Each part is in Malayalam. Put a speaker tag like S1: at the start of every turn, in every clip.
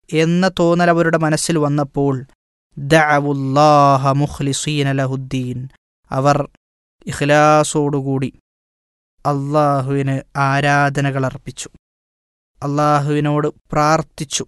S1: എന്ന തോന്നൽ അവരുടെ മനസ്സിൽ വന്നപ്പോൾ ദഅവുല്ലാഹ മുഖ്ലിസീന ലഹുദ്ദീൻ അവർ ഇഖ്ലാസോടുകൂടി അള്ളാഹുവിന് ആരാധനകൾ അർപ്പിച്ചു അള്ളാഹുവിനോട് പ്രാർത്ഥിച്ചു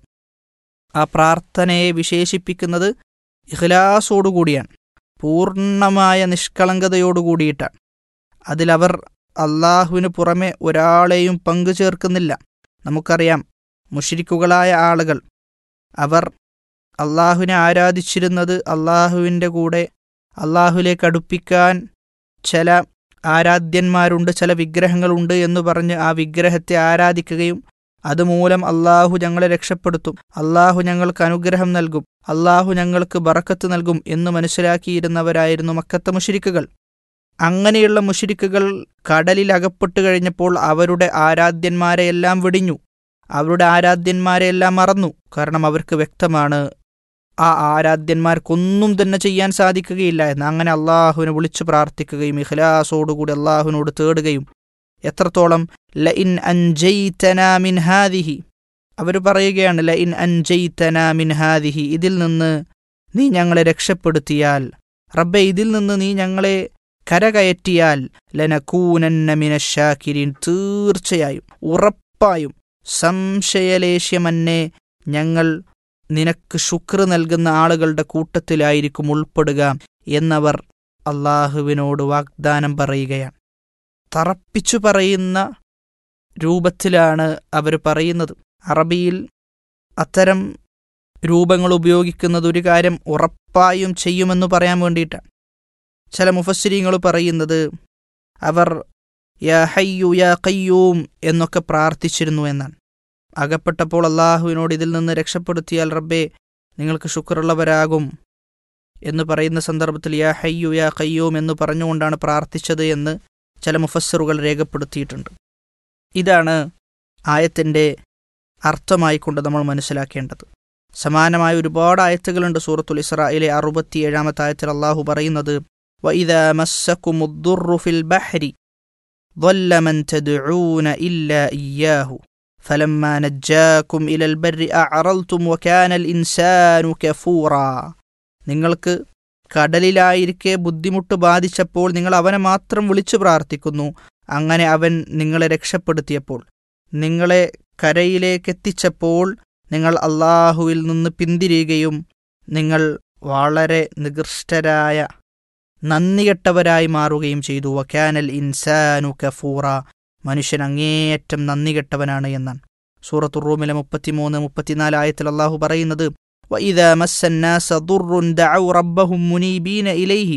S1: ആ പ്രാർത്ഥനയെ വിശേഷിപ്പിക്കുന്നത് ഇഖ്ലാസോടുകൂടിയാണ് പൂർണ്ണമായ നിഷ്കളങ്കതയോടുകൂടിയിട്ടാണ് അതിലവർ അള്ളാഹുവിന് പുറമെ ഒരാളെയും പങ്കു ചേർക്കുന്നില്ല നമുക്കറിയാം മുഷിരിക്കുകളായ ആളുകൾ അവർ അള്ളാഹുവിനെ ആരാധിച്ചിരുന്നത് അള്ളാഹുവിൻ്റെ കൂടെ അള്ളാഹുലേക്ക് അടുപ്പിക്കാൻ ചില ആരാധ്യന്മാരുണ്ട് ചില വിഗ്രഹങ്ങളുണ്ട് എന്ന് പറഞ്ഞ് ആ വിഗ്രഹത്തെ ആരാധിക്കുകയും അതുമൂലം അള്ളാഹു ഞങ്ങളെ രക്ഷപ്പെടുത്തും അള്ളാഹു ഞങ്ങൾക്ക് അനുഗ്രഹം നൽകും അള്ളാഹു ഞങ്ങൾക്ക് ബറക്കത്ത് നൽകും എന്ന് മനസ്സിലാക്കിയിരുന്നവരായിരുന്നു മക്കത്തെ മുഷിരിക്കുകൾ അങ്ങനെയുള്ള മുഷിരിക്കുകൾ കടലിൽ അകപ്പെട്ടു കഴിഞ്ഞപ്പോൾ അവരുടെ ആരാധ്യന്മാരെയെല്ലാം വെടിഞ്ഞു അവരുടെ ആരാധ്യന്മാരെയെല്ലാം മറന്നു കാരണം അവർക്ക് വ്യക്തമാണ് ആ ആരാധ്യന്മാർക്കൊന്നും തന്നെ ചെയ്യാൻ സാധിക്കുകയില്ല എന്ന് അങ്ങനെ അള്ളാഹുവിനെ വിളിച്ചു പ്രാർത്ഥിക്കുകയും ഇഖ്ലാസോടുകൂടി അള്ളാഹുവിനോട് തേടുകയും എത്രത്തോളം ല ഇൻ അൻജൈതന മിൻ ഹാദിഹി അവർ പറയുകയാണ് ല ഇൻ അൻജൈതന മിൻ ഹാദിഹി ഇതിൽ നിന്ന് നീ ഞങ്ങളെ രക്ഷപ്പെടുത്തിയാൽ റബ്ബെ ഇതിൽ നിന്ന് നീ ഞങ്ങളെ കരകയറ്റിയാൽ ലനക്കൂനന്ന മിനശാക്കിരീൻ തീർച്ചയായും ഉറപ്പായും സംശയലേശ്യമന്നെ ഞങ്ങൾ നിനക്ക് ശുക്ർ നൽകുന്ന ആളുകളുടെ കൂട്ടത്തിലായിരിക്കും ഉൾപ്പെടുക എന്നവർ അള്ളാഹുവിനോട് വാഗ്ദാനം പറയുകയാണ് തറപ്പിച്ചു പറയുന്ന രൂപത്തിലാണ് അവർ പറയുന്നത് അറബിയിൽ അത്തരം രൂപങ്ങൾ ഉപയോഗിക്കുന്നത് ഒരു കാര്യം ഉറപ്പായും ചെയ്യുമെന്ന് പറയാൻ വേണ്ടിയിട്ടാണ് ചില മുഫസ്സിരിങ്ങൾ പറയുന്നത് അവർ യാ ഹയ്യു യാ കയ്യൂം എന്നൊക്കെ പ്രാർത്ഥിച്ചിരുന്നു എന്നാണ് അകപ്പെട്ടപ്പോൾ അള്ളാഹുവിനോട് ഇതിൽ നിന്ന് രക്ഷപ്പെടുത്തിയാൽ റബ്ബേ നിങ്ങൾക്ക് ശുക്രുള്ളവരാകും എന്ന് പറയുന്ന സന്ദർഭത്തിൽ യാ ഹയ്യു യാ കയ്യൂം എന്ന് പറഞ്ഞുകൊണ്ടാണ് പ്രാർത്ഥിച്ചത് എന്ന് ചില മുഫസ്സിറുകൾ രേഖപ്പെടുത്തിയിട്ടുണ്ട് ഇതാണ് ആയത്തിൻ്റെ അർത്ഥമായിക്കൊണ്ട് നമ്മൾ മനസ്സിലാക്കേണ്ടത് സമാനമായ ഒരുപാട് ആയത്തുകളുണ്ട് സൂറത്തുൽ ഇസ്രായിലെ അറുപത്തിയേഴാമത്തെ ആയത്തിൽ അള്ളാഹു പറയുന്നത് وإذا مسكم الضر في البحر ضل من تدعون إلا إياه فلما نجاكم إلى البر أعرضتم وكان الإنسان كفورا നിങ്ങൾക്ക് കടലിലായിരിക്കെ ബുദ്ധിമുട്ട് ബാധിച്ചപ്പോൾ നിങ്ങൾ അവനെ മാത്രം വിളിച്ചു പ്രാർത്ഥിക്കുന്നു അങ്ങനെ അവൻ നിങ്ങളെ രക്ഷപ്പെടുത്തിയപ്പോൾ നിങ്ങളെ കരയിലേക്കെത്തിച്ചപ്പോൾ നിങ്ങൾ അള്ളാഹുവിൽ നിന്ന് പിന്തിരിയുകയും നിങ്ങൾ വളരെ നികൃഷ്ടരായ നന്ദികെട്ടവരായി മാറുകയും ചെയ്തു വക്കാനൽ ഇൻസാനു കഫൂറ മനുഷ്യൻ അങ്ങേയറ്റം നന്ദികെട്ടവനാണ് എന്നാണ് സൂറത്തു റൂമിലെ മുപ്പത്തിമൂന്ന് മുപ്പത്തിനാല് ആയത്തിൽ അള്ളാഹു പറയുന്നത് وإذا مس الناس ضر دعوا ربهم منيبين إليه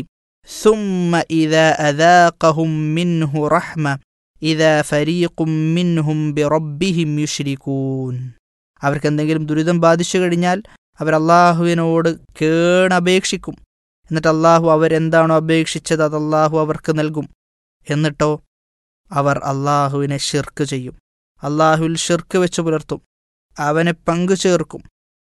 S1: ثم إذا أذاقهم منه رحمة إذا فريق منهم بربهم يشركون അവർക്ക് എന്തെങ്കിലും ദുരിതം ബാധിച്ചു കഴിഞ്ഞാൽ അവർ അള്ളാഹുവിനോട് കേണപേക്ഷിക്കും എന്നിട്ട് അള്ളാഹു അവരെന്താണോ അപേക്ഷിച്ചത് അത് അള്ളാഹു അവർക്ക് നൽകും എന്നിട്ടോ അവർ അള്ളാഹുവിനെ ഷിർക്ക് ചെയ്യും അള്ളാഹുവിൽ ഷിർക്ക് വെച്ച് പുലർത്തും അവനെ പങ്കു ചേർക്കും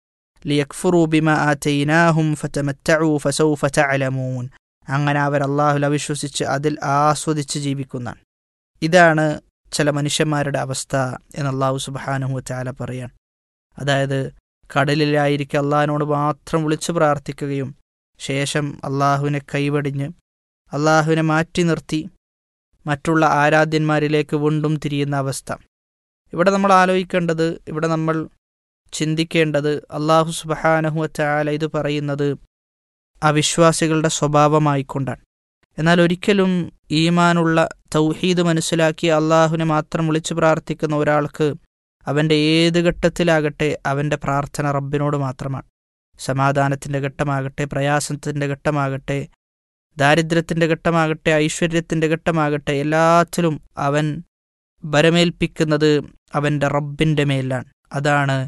S1: ലിയക്ഫുറൂബിമ ആറ്റൈനാഹും ഫതമറ്റഉ ഫസൗഫ തഅലമൂൻ അങ്ങനെ അവർ അള്ളാഹുൽ അവിശ്വസിച്ച് അതിൽ ആസ്വദിച്ച് ജീവിക്കുന്നതാണ് ഇതാണ് ചില മനുഷ്യന്മാരുടെ അവസ്ഥ എന്ന് അള്ളാഹു സുബാനുഹു ചാല പറയാൻ അതായത് കടലിലായിരിക്കും അള്ളാഹിനോട് മാത്രം വിളിച്ചു പ്രാർത്ഥിക്കുകയും ശേഷം അള്ളാഹുവിനെ കൈവടിഞ്ഞ് അള്ളാഹുവിനെ മാറ്റി നിർത്തി മറ്റുള്ള ആരാധ്യന്മാരിലേക്ക് വീണ്ടും തിരിയുന്ന അവസ്ഥ ഇവിടെ നമ്മൾ ആലോചിക്കേണ്ടത് ഇവിടെ നമ്മൾ ചിന്തിക്കേണ്ടത് അള്ളാഹു സുബഹാനഹു ചാല ഇത് പറയുന്നത് അവിശ്വാസികളുടെ സ്വഭാവമായിക്കൊണ്ടാണ് എന്നാൽ ഒരിക്കലും ഈമാനുള്ള തൗഹീദ് മനസ്സിലാക്കി അള്ളാഹുവിനെ മാത്രം വിളിച്ചു പ്രാർത്ഥിക്കുന്ന ഒരാൾക്ക് അവൻ്റെ ഏത് ഘട്ടത്തിലാകട്ടെ അവൻ്റെ പ്രാർത്ഥന റബ്ബിനോട് മാത്രമാണ് സമാധാനത്തിൻ്റെ ഘട്ടമാകട്ടെ പ്രയാസത്തിൻ്റെ ഘട്ടമാകട്ടെ ദാരിദ്ര്യത്തിൻ്റെ ഘട്ടമാകട്ടെ ഐശ്വര്യത്തിൻ്റെ ഘട്ടമാകട്ടെ എല്ലാത്തിലും അവൻ ബരമേൽപ്പിക്കുന്നത് അവൻ്റെ റബ്ബിൻ്റെ മേലാണ് അതാണ്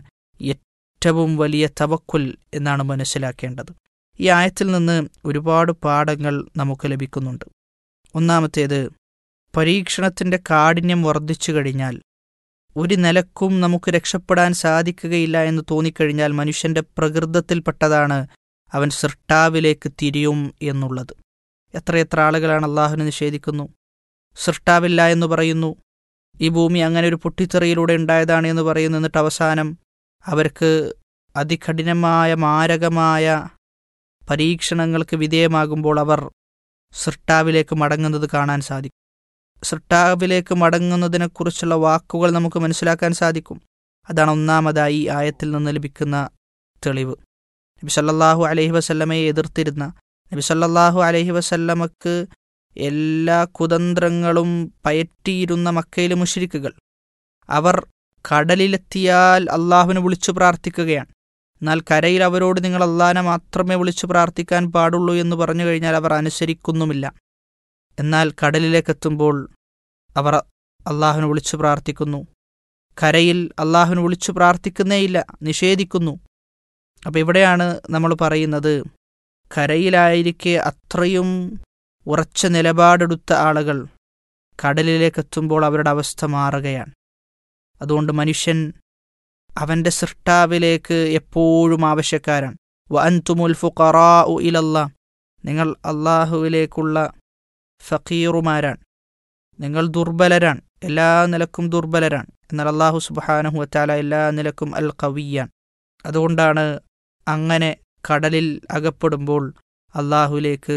S1: ഏറ്റവും വലിയ തവക്കുൽ എന്നാണ് മനസ്സിലാക്കേണ്ടത് ഈ ആയത്തിൽ നിന്ന് ഒരുപാട് പാഠങ്ങൾ നമുക്ക് ലഭിക്കുന്നുണ്ട് ഒന്നാമത്തേത് പരീക്ഷണത്തിൻ്റെ കാഠിന്യം വർദ്ധിച്ചു കഴിഞ്ഞാൽ ഒരു നിലക്കും നമുക്ക് രക്ഷപ്പെടാൻ സാധിക്കുകയില്ല എന്ന് തോന്നിക്കഴിഞ്ഞാൽ മനുഷ്യന്റെ പ്രകൃതത്തിൽപ്പെട്ടതാണ് അവൻ സൃഷ്ടാവിലേക്ക് തിരിയും എന്നുള്ളത് എത്രയെത്ര ആളുകളാണ് അള്ളാഹുവിനെ നിഷേധിക്കുന്നു സൃഷ്ടാവില്ല എന്ന് പറയുന്നു ഈ ഭൂമി അങ്ങനെ ഒരു പൊട്ടിത്തെറിയിലൂടെ ഉണ്ടായതാണ് എന്ന് പറയുന്നു എന്നിട്ട് അവസാനം അവർക്ക് അതികഠിനമായ മാരകമായ പരീക്ഷണങ്ങൾക്ക് വിധേയമാകുമ്പോൾ അവർ സൃഷ്ടാവിലേക്ക് മടങ്ങുന്നത് കാണാൻ സാധിക്കും സൃഷ്ടാവിലേക്ക് മടങ്ങുന്നതിനെക്കുറിച്ചുള്ള വാക്കുകൾ നമുക്ക് മനസ്സിലാക്കാൻ സാധിക്കും അതാണ് ഒന്നാമതായി ഈ ആയത്തിൽ നിന്ന് ലഭിക്കുന്ന തെളിവ് നബി സല്ലല്ലാഹു അലൈഹി വസല്ലമയെ എതിർത്തിരുന്ന നബി സല്ലല്ലാഹു അലൈഹി വസല്ലമക്ക് എല്ലാ കുതന്ത്രങ്ങളും പയറ്റിയിരുന്ന മക്കയിലെ മുഷിരിക്കുകൾ അവർ കടലിലെത്തിയാൽ അള്ളാഹുവിനെ വിളിച്ചു പ്രാർത്ഥിക്കുകയാണ് എന്നാൽ കരയിൽ അവരോട് നിങ്ങൾ അള്ളാഹിനെ മാത്രമേ വിളിച്ചു പ്രാർത്ഥിക്കാൻ പാടുള്ളൂ എന്ന് പറഞ്ഞു കഴിഞ്ഞാൽ അവർ അനുസരിക്കുന്നുമില്ല എന്നാൽ കടലിലേക്കെത്തുമ്പോൾ അവർ അള്ളാഹുവിനെ വിളിച്ചു പ്രാർത്ഥിക്കുന്നു കരയിൽ അള്ളാഹുവിനെ വിളിച്ചു പ്രാർത്ഥിക്കുന്നേയില്ല നിഷേധിക്കുന്നു അപ്പോൾ ഇവിടെയാണ് നമ്മൾ പറയുന്നത് കരയിലായിരിക്കെ അത്രയും ഉറച്ച നിലപാടെടുത്ത ആളുകൾ കടലിലേക്കെത്തുമ്പോൾ അവരുടെ അവസ്ഥ മാറുകയാണ് അതുകൊണ്ട് മനുഷ്യൻ അവൻ്റെ സൃഷ്ടാവിലേക്ക് എപ്പോഴും ആവശ്യക്കാരാണ് വ അൻതുമുൽ ഫുഖറാ ഇലല്ലാ നിങ്ങൾ അള്ളാഹുവിലേക്കുള്ള ഫക്കീറുമാരാണ് നിങ്ങൾ ദുർബലരാണ് എല്ലാ നിലക്കും ദുർബലരാണ് എന്നാൽ അള്ളാഹു സുബാനഹു വത്താല എല്ലാ നിലക്കും അൽ കവിയാണ് അതുകൊണ്ടാണ് അങ്ങനെ കടലിൽ അകപ്പെടുമ്പോൾ അള്ളാഹുലേക്ക്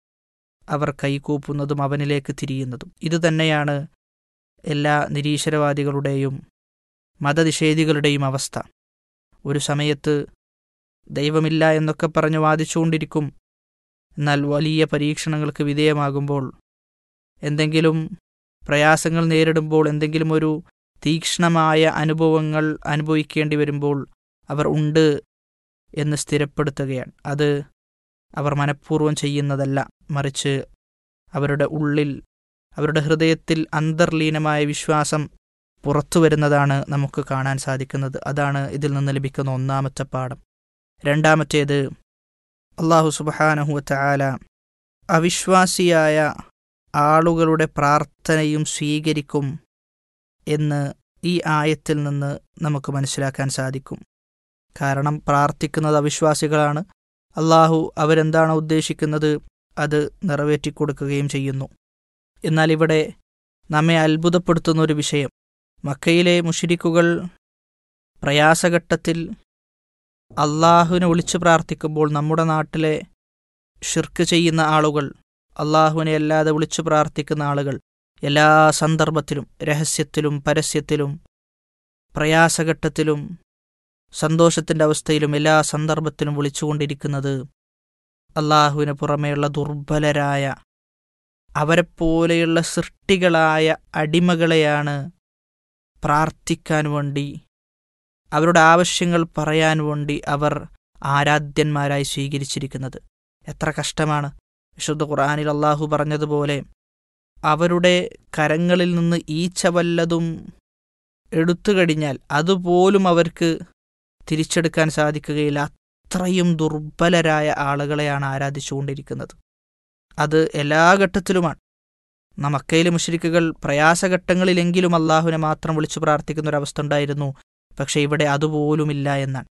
S1: അവർ കൈകൂപ്പുന്നതും അവനിലേക്ക് തിരിയുന്നതും ഇതുതന്നെയാണ് എല്ലാ നിരീശ്വരവാദികളുടെയും മതനിഷേധികളുടെയും അവസ്ഥ ഒരു സമയത്ത് ദൈവമില്ല എന്നൊക്കെ പറഞ്ഞ് വാദിച്ചുകൊണ്ടിരിക്കും എന്നാൽ വലിയ പരീക്ഷണങ്ങൾക്ക് വിധേയമാകുമ്പോൾ എന്തെങ്കിലും പ്രയാസങ്ങൾ നേരിടുമ്പോൾ എന്തെങ്കിലും ഒരു തീക്ഷ്ണമായ അനുഭവങ്ങൾ അനുഭവിക്കേണ്ടി വരുമ്പോൾ അവർ ഉണ്ട് എന്ന് സ്ഥിരപ്പെടുത്തുകയാണ് അത് അവർ മനഃപൂർവ്വം ചെയ്യുന്നതല്ല മറിച്ച് അവരുടെ ഉള്ളിൽ അവരുടെ ഹൃദയത്തിൽ അന്തർലീനമായ വിശ്വാസം പുറത്തു വരുന്നതാണ് നമുക്ക് കാണാൻ സാധിക്കുന്നത് അതാണ് ഇതിൽ നിന്ന് ലഭിക്കുന്ന ഒന്നാമത്തെ പാഠം രണ്ടാമത്തേത് അള്ളാഹു സുബാനഹുവത്ത ആല അവിശ്വാസിയായ ആളുകളുടെ പ്രാർത്ഥനയും സ്വീകരിക്കും എന്ന് ഈ ആയത്തിൽ നിന്ന് നമുക്ക് മനസ്സിലാക്കാൻ സാധിക്കും കാരണം പ്രാർത്ഥിക്കുന്നത് അവിശ്വാസികളാണ് അള്ളാഹു അവരെന്താണോ ഉദ്ദേശിക്കുന്നത് അത് നിറവേറ്റിക്കൊടുക്കുകയും ചെയ്യുന്നു എന്നാൽ ഇവിടെ നമ്മെ അത്ഭുതപ്പെടുത്തുന്ന ഒരു വിഷയം മക്കയിലെ മുഷിരിക്കുകൾ പ്രയാസഘട്ടത്തിൽ അള്ളാഹുവിനെ വിളിച്ചു പ്രാർത്ഥിക്കുമ്പോൾ നമ്മുടെ നാട്ടിലെ ഷിർക്ക് ചെയ്യുന്ന ആളുകൾ അള്ളാഹുവിനെ അല്ലാതെ വിളിച്ചു പ്രാർത്ഥിക്കുന്ന ആളുകൾ എല്ലാ സന്ദർഭത്തിലും രഹസ്യത്തിലും പരസ്യത്തിലും പ്രയാസഘട്ടത്തിലും സന്തോഷത്തിൻ്റെ അവസ്ഥയിലും എല്ലാ സന്ദർഭത്തിലും വിളിച്ചുകൊണ്ടിരിക്കുന്നത് അള്ളാഹുവിന് പുറമേയുള്ള ദുർബലരായ അവരെപ്പോലെയുള്ള സൃഷ്ടികളായ അടിമകളെയാണ് പ്രാർത്ഥിക്കാൻ വേണ്ടി അവരുടെ ആവശ്യങ്ങൾ പറയാൻ വേണ്ടി അവർ ആരാധ്യന്മാരായി സ്വീകരിച്ചിരിക്കുന്നത് എത്ര കഷ്ടമാണ് വിശുദ്ധ ഖുർആാനിൽ അള്ളാഹു പറഞ്ഞതുപോലെ അവരുടെ കരങ്ങളിൽ നിന്ന് ഈച്ച വല്ലതും എടുത്തു കഴിഞ്ഞാൽ അതുപോലും അവർക്ക് തിരിച്ചെടുക്കാൻ സാധിക്കുകയില്ല അത്രയും ദുർബലരായ ആളുകളെയാണ് ആരാധിച്ചുകൊണ്ടിരിക്കുന്നത് അത് എല്ലാ ഘട്ടത്തിലുമാണ് മക്കയിലെ മുഷരിക്കുകൾ പ്രയാസഘട്ടങ്ങളിലെങ്കിലും അള്ളാഹുവിനെ മാത്രം വിളിച്ചു പ്രാർത്ഥിക്കുന്ന ഒരവസ്ഥ ഉണ്ടായിരുന്നു പക്ഷെ ഇവിടെ അതുപോലുമില്ല എന്നാണ്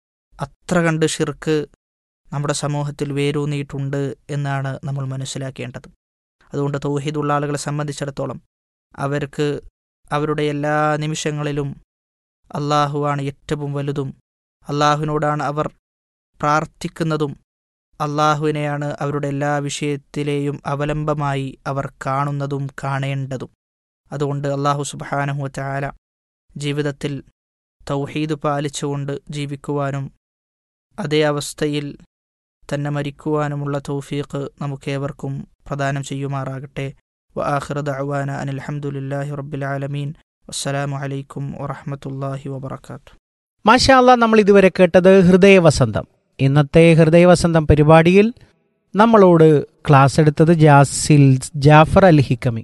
S1: അത്ര കണ്ട് ഷിർക്ക് നമ്മുടെ സമൂഹത്തിൽ വേരൂന്നിയിട്ടുണ്ട് എന്നാണ് നമ്മൾ മനസ്സിലാക്കേണ്ടത് അതുകൊണ്ട് തൗഹീദുള്ള ആളുകളെ സംബന്ധിച്ചിടത്തോളം അവർക്ക് അവരുടെ എല്ലാ നിമിഷങ്ങളിലും അള്ളാഹുവാണ് ഏറ്റവും വലുതും അള്ളാഹുവിനോടാണ് അവർ പ്രാർത്ഥിക്കുന്നതും അള്ളാഹുവിനെയാണ് അവരുടെ എല്ലാ വിഷയത്തിലെയും അവലംബമായി അവർ കാണുന്നതും കാണേണ്ടതും അതുകൊണ്ട് അള്ളാഹു സുബാനഹു ചാല ജീവിതത്തിൽ തൗഹീദ് പാലിച്ചുകൊണ്ട് ജീവിക്കുവാനും അതേ അവസ്ഥയിൽ തന്നെ മരിക്കുവാനുമുള്ള തൗഫീഖ് നമുക്കേവർക്കും പ്രദാനം ചെയ്യുമാറാകട്ടെ വ ആഖിറ ദഅവാന അനിൽ ഹംദുലില്ലാഹി റബ്ബിൽ ആലമീൻ അസ്സലാമു അലൈക്കും വറഹ്മത്തുള്ളാഹി വബറകാത്തു
S2: മാഷാല്ല നമ്മൾ ഇതുവരെ കേട്ടത് ഹൃദയവസന്തം ഇന്നത്തെ ഹൃദയവസന്തം പരിപാടിയിൽ നമ്മളോട് ക്ലാസ് എടുത്തത് ജാസിൽ ജാഫർ അൽ ഹിക്കമി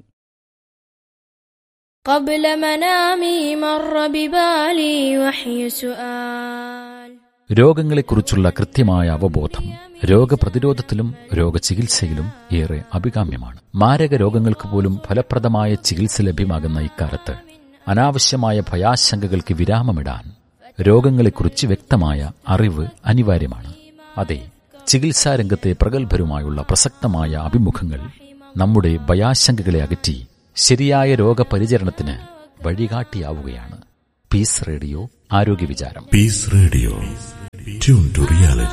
S3: قبل منامي مر ببالي وحي سؤال
S4: രോഗങ്ങളെക്കുറിച്ചുള്ള കൃത്യമായ അവബോധം രോഗപ്രതിരോധത്തിലും രോഗചികിത്സയിലും ഏറെ അഭികാമ്യമാണ് മാരക രോഗങ്ങൾക്ക് പോലും ഫലപ്രദമായ ചികിത്സ ലഭ്യമാകുന്ന ഇക്കാലത്ത് അനാവശ്യമായ ഭയാശങ്കകൾക്ക് വിരാമമിടാൻ രോഗങ്ങളെക്കുറിച്ച് വ്യക്തമായ അറിവ് അനിവാര്യമാണ് അതെ ചികിത്സാ രംഗത്തെ പ്രഗത്ഭരുമായുള്ള പ്രസക്തമായ അഭിമുഖങ്ങൾ നമ്മുടെ ഭയാശങ്കകളെ അകറ്റി ശരിയായ രോഗപരിചരണത്തിന് വഴികാട്ടിയാവുകയാണ് പീസ് റേഡിയോ ആരോഗ്യ വിചാരം
S5: peace radio tuned to reality.